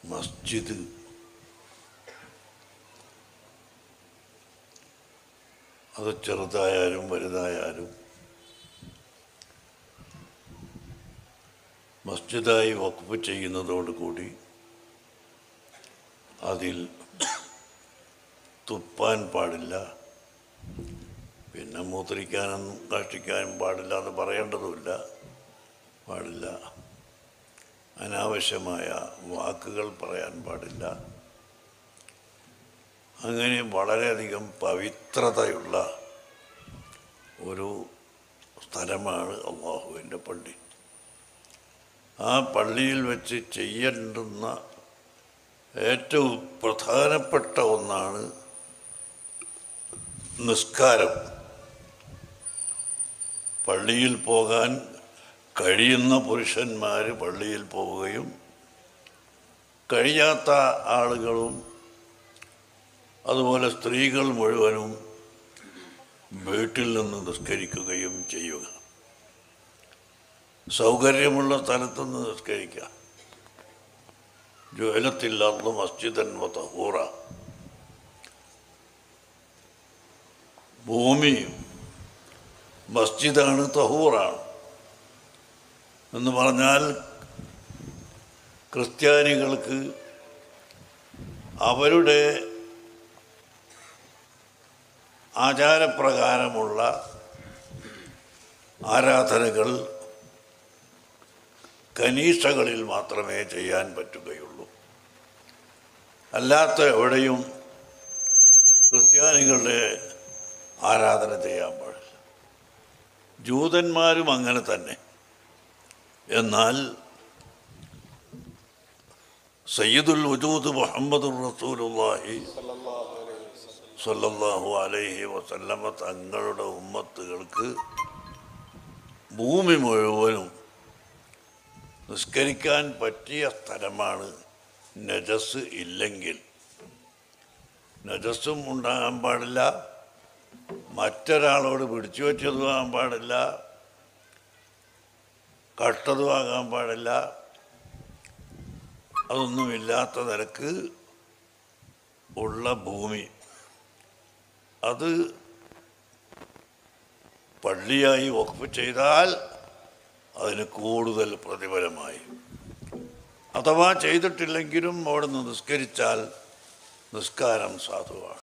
മസ്ജിദ് അത് ചെറുതായാലും വലുതായാലും മസ്ജിദായി വഖഫ് ചെയ്യുന്നതോടുകൂടി അതിൽ തുപ്പാൻ പാടില്ല പിന്നെ മൂത്രിക്കാനും കാഷ്ടിക്കാനും പാടില്ല എന്ന് പറയേണ്ടതുമില്ല പാടില്ല അനാവശ്യമായ വാക്കുകൾ പറയാൻ പാടില്ല അങ്ങനെ വളരെയധികം പവിത്രതയുള്ള ഒരു സ്ഥലമാണ് അള്ളാഹുവിൻ്റെ പള്ളി ആ പള്ളിയിൽ വെച്ച് ചെയ്യേണ്ടുന്ന ഏറ്റവും പ്രധാനപ്പെട്ട ഒന്നാണ് നിസ്കാരം പള്ളിയിൽ പോകാൻ കഴിയുന്ന പുരുഷന്മാർ പള്ളിയിൽ പോവുകയും കഴിയാത്ത ആളുകളും അതുപോലെ സ്ത്രീകൾ മുഴുവനും വീട്ടിൽ നിന്ന് നിസ്കരിക്കുകയും ചെയ്യുക സൗകര്യമുള്ള സ്ഥലത്ത് നിന്ന് നിസ്കരിക്കാം ജുവലത്തില്ലാത്ത മസ്ജിദൻ തഹൂറ ഭൂമി മസ്ജിദാണ് തഹൂറാണ് എന്ന് പറഞ്ഞാൽ ക്രിസ്ത്യാനികൾക്ക് അവരുടെ ആചാരപ്രകാരമുള്ള ആരാധനകൾ കനീഷകളിൽ മാത്രമേ ചെയ്യാൻ പറ്റുകയുള്ളൂ അല്ലാത്ത എവിടെയും ക്രിസ്ത്യാനികളുടെ ആരാധന ചെയ്യാൻ പാടില്ല ജൂതന്മാരും അങ്ങനെ തന്നെ എന്നാൽ സയ്യിദുൽ വജൂദ് മുഹമ്മദ് റസൂലുള്ളാഹി സല്ലല്ലാഹു അലൈഹി വസല്ലമ തങ്ങളുടെ ഉമ്മത്തുകൾക്ക് ഭൂമി മുഴുവനും നിസ്കരിക്കാൻ പറ്റിയ സ്ഥലമാണ് നജസ് ഇല്ലെങ്കിൽ നജസ്സും ഉണ്ടാകാൻ പാടില്ല മറ്റൊരാളോട് പിടിച്ചു വച്ചതും ആകാൻ പാടില്ല കട്ടതും ആകാൻ പാടില്ല അതൊന്നുമില്ലാത്ത നിരക്ക് ഉള്ള ഭൂമി അത് പള്ളിയായി വഖഫ് ചെയ്താൽ അതിന് കൂടുതൽ പ്രതിഫലമായി അഥവാ ചെയ്തിട്ടില്ലെങ്കിലും അവിടെ നിന്ന് നിസ്കരിച്ചാൽ നിസ്കാരം സാധുവാണ്